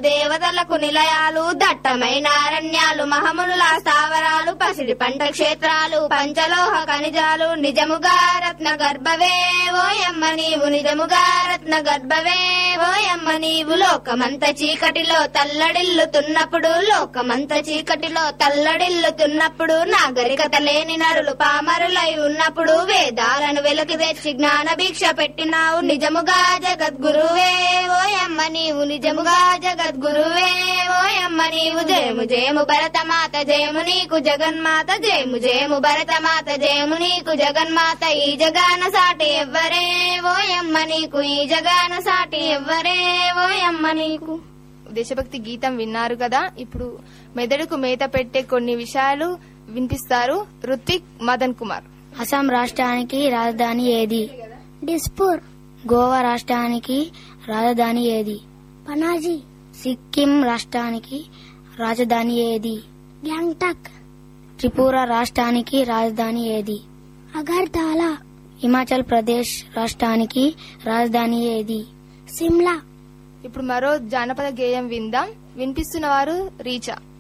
దేవతలకు నిలయాలు దట్టమైన అరణ్యాలు మహమునుల స్థావరాలు పసిడి పంట క్షేత్రాలు పంచలోహ ఖనిజాలు నిజముగా రత్న గర్భవే ఓయమ్మ నీవు నిజముగా రత్న గర్భవే ఓయమ్మ నీవు లోకమంత చీకటిలో తల్లడిల్లుతున్నప్పుడు లోకమంత చీకటిలో తల్లడిల్లుతున్నప్పుడు నాగరికత లేని నరులు పామరులై ఉన్నప్పుడు వేదాలను వెలుగు తెచ్చి జ్ఞాన భిక్ష పెట్టినావు నిజముగా జగద్గురువే ఓయమ్మ నీవు నిజముగా జగద్గురువే ఓయమ్మ నీవు జయము జయము భరతమాత జయము నీకు జగన్మాత జయము జయము భరతమాత జయము నీకు జగన్మాత ఈ జగాన సాటి ఎవ్వరే ఓయమ్మ నీకు ఈ జగాన సాటి ఎవ్వరే ఓయమ్మ నీకు దేశభక్తి గీతం విన్నారు కదా ఇప్పుడు మెదడుకు మేత పెట్టే కొన్ని విషయాలు వినిపిస్తారు రుత్విక్ మదన్ కుమార్ అస్సాం రాష్ట్రానికి రాజధాని ఏది డిస్పూర్ గోవా రాష్ట్రానికి రాజధాని ఏది పనాజీ సిక్కిం రాష్ట్రానికి రాజధాని ఏది గ్యాంగ్టాక్ త్రిపుర రాష్ట్రానికి రాజధాని ఏది అగర్తాలా హిమాచల్ ప్రదేశ్ రాష్ట్రానికి రాజధాని ఏది సిమ్లా ఇప్పుడు మరో జానపద గేయం విందాం వినిపిస్తున్న వారు రీచా